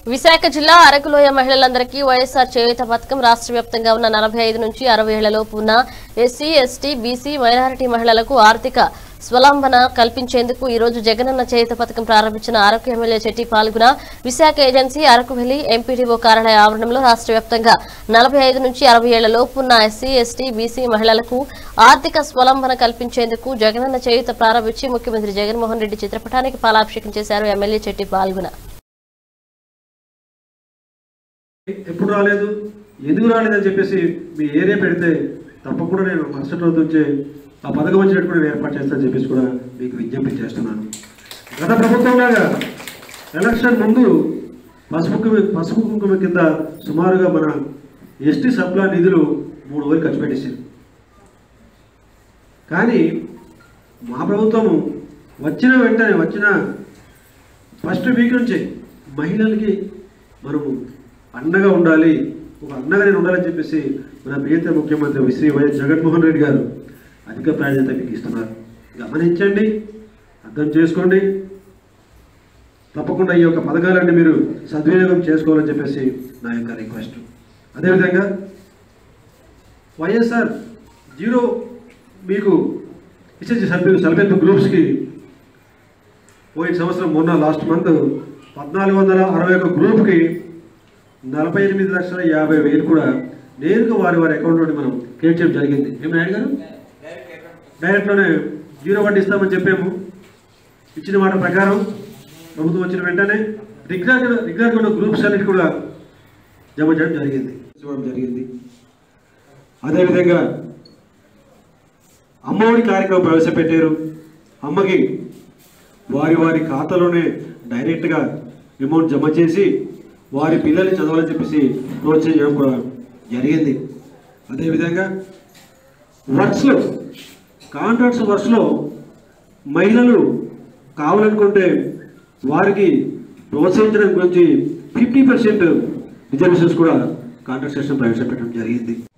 విశాఖ జిల్లా అరకులోయ మహిళలందరికీ వైఎస్ఆర్ చేయూత పథకం రాష్ట్ర వ్యాప్తంగా ఉన్న నలభై ఐదు నుంచి అరవై ఏళ్లలోపు ఉన్న ఎస్సీ ఎస్టీ బీసీ మైనారిటీ మహిళలకు ఆర్థిక స్వలంబన కల్పించేందుకు ఈ రోజు జగనన్న చేయూత పథకం ప్రారంభించిన అరకు ఎమ్మెల్యే చెట్టి పాల్గొన విశాఖ ఏజెన్సీ అరకు వెళ్లి ఎంపీడీఓ కార్యాలయ ఆవరణంలో రాష్ట్ర వ్యాప్తంగా నలభై ఐదు నుంచి అరవై ఏళ్ల లోపు ఉన్న ఎస్సీ ఎస్టీ బీసీ మహిళలకు ఆర్థిక స్వలంబన కల్పించేందుకు జగనన్న చేయూత ప్రారంభించి ముఖ్యమంత్రి జగన్మోహన్ రెడ్డి చిత్రపటానికి పాలాభిషేకం చేశారు ఎమ్మెల్యే చెట్టి పాల్గొన ఎప్పుడు రాలేదు ఎందుకు రాలేదని చెప్పేసి మీ ఏరియా పెడితే తప్పకుండా నేను మరుసటి రోజు నుంచే ఆ పథకం వచ్చినట్టు కూడా నేను ఏర్పాటు చేస్తానని చెప్పేసి కూడా మీకు విజ్ఞప్తి చేస్తున్నాను గత ప్రభుత్వంలాగా ఎలక్షన్ ముందు పసుపు కుంకుమ పసుపు కుంకుమ కింద సుమారుగా మన ఎస్టీ సప్లా నిధులు మూడు వేలు ఖర్చు పెట్టేసింది కానీ మా ప్రభుత్వము వచ్చిన వెంటనే వచ్చిన ఫస్ట్ వీక్ నుంచి మహిళలకి మనము అండగా ఉండాలి ఒక అండగా నేను ఉండాలని చెప్పేసి మన ప్రియత ముఖ్యమంత్రి శ్రీ వైఎస్ జగన్మోహన్ రెడ్డి గారు అధిక ప్రాధాన్యత మీకు ఇస్తున్నారు గమనించండి అర్థం చేసుకోండి తప్పకుండా ఈ యొక్క పథకాలన్నీ మీరు సద్వినియోగం చేసుకోవాలని చెప్పేసి నా యొక్క రిక్వెస్ట్ అదేవిధంగా వైఎస్ఆర్ జీరో మీకు ఇచ్చే సభ్యులు సెల్ఫ్ హెల్ప్ గ్రూప్స్కి పోయిన సంవత్సరం మొన్న లాస్ట్ మంత్ పద్నాలుగు వందల అరవై ఒక గ్రూప్కి నలభై ఎనిమిది లక్షల యాభై వేలు కూడా నేరుగా వారి వారి అకౌంట్ నుండి మనం క్రియేట్ చేయడం జరిగింది ఏమి నాయుడు గారు డైరెక్ట్లోనే జీరో వడ్డీ ఇస్తామని చెప్పాము ఇచ్చిన మాట ప్రకారం ప్రభుత్వం వచ్చిన వెంటనే రిగ్యులర్ రిగ్యులర్గా ఉన్న గ్రూప్స్ అన్నిటి కూడా జమ చేయడం జరిగింది ఇవ్వడం జరిగింది అదేవిధంగా అమ్మఒడి కార్యక్రమం ప్రవేశపెట్టారు అమ్మకి వారి వారి ఖాతాలోనే డైరెక్ట్గా అమౌంట్ జమ చేసి వారి పిల్లల్ని చదవాలని చెప్పేసి ప్రోత్సహించడం కూడా జరిగింది అదేవిధంగా వర్క్స్లో కాంట్రాక్ట్స్ వర్క్స్లో మహిళలు కావాలనుకుంటే వారికి ప్రోత్సహించడం గురించి ఫిఫ్టీ పర్సెంట్ రిజర్వేషన్స్ కూడా కాంట్రాక్ట్ సెక్షన్ ప్రవేశపెట్టడం జరిగింది